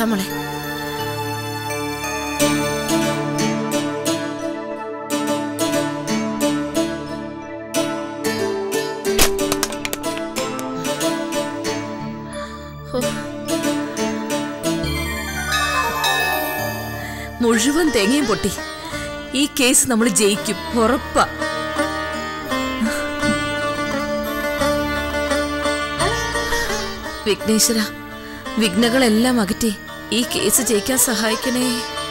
മോളെ ഹോ. മുഴുവൻ തേങ്ങയും പൊട്ടി ഈ കേസ് നമ്മൾ ജയിക്കും ഉറപ്പാ വിഘ്നേശ്വര വിഘ്നങ്ങളെല്ലാം അകറ്റി ഈ കേസ് ജയിക്കാൻ സഹായിക്കണേ